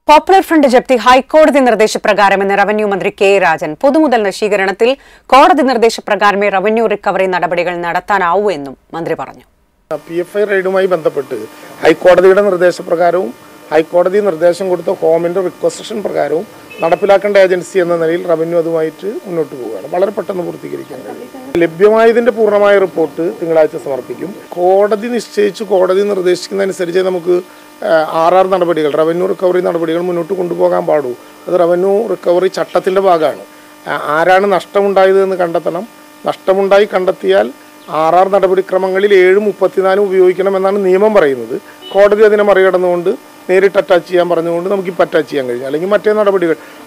popular front ജപ്തി ഹൈക്കോടതി നിർദ്ദേശപ്രകാരമെന്ന് റവന്യൂ മന്ത്രി കെ രാജൻ പൊതുമുതൽ നശീകരണത്തിൽ കോടതി നിർദ്ദേശപ്രകാരമേ റവന്യൂ റിക്കവറി നടപടികൾ നടത്താനാവൂ എന്നും മന്ത്രി പറഞ്ഞു പി എഫ് ഐ റെയ്ഡുമായി ബന്ധപ്പെട്ട് ഹൈക്കോടതിയുടെ നിർദ്ദേശപ്രകാരവും ഹൈക്കോടതി നിർദ്ദേശം കൊടുത്ത ഹോമിന്റെ റിക്വസ്റ്റേഷൻ പ്രകാരവും നടപ്പിലാക്കേണ്ട ഏജൻസി എന്ന നിലയിൽ റവന്യൂ അതുമായിട്ട് മുന്നോട്ട് പോവുകയാണ് വളരെ പെട്ടെന്ന് പൂർത്തീകരിക്കാൻ കഴിയും ലഭ്യമായതിന്റെ പൂർണ്ണമായ റിപ്പോർട്ട് തിങ്കളാഴ്ച സമർപ്പിക്കും കോടതി നിശ്ചയിച്ച് കോടതി നിർദ്ദേശിക്കുന്നതനുസരിച്ച് നമുക്ക് ആർ ആർ നടപടികൾ റവന്യൂ റിക്കവറി നടപടികൾ മുന്നോട്ട് കൊണ്ടുപോകാൻ പാടൂ അത് റവന്യൂ റിക്കവറി ചട്ടത്തിന്റെ ഭാഗമാണ് ആ, ആരാണ് നഷ്ടമുണ്ടായത് എന്ന് കണ്ടെത്തണം നഷ്ടമുണ്ടായി കണ്ടെത്തിയാൽ ആർ ആർ നടപടിക്രമങ്ങളിൽ ഏഴ് മുപ്പത്തിനാലും ഉപയോഗിക്കണമെന്നാണ് നിയമം പറയുന്നത് കോടതി അതിനെ മറികടന്നുകൊണ്ട് നേരിട്ട് അറ്റാച്ച് ചെയ്യാൻ പറഞ്ഞുകൊണ്ട് നമുക്ക് ഇപ്പം അറ്റാച്ച് ചെയ്യാൻ കഴിഞ്ഞു അല്ലെങ്കിൽ മറ്റേ നടപടികൾ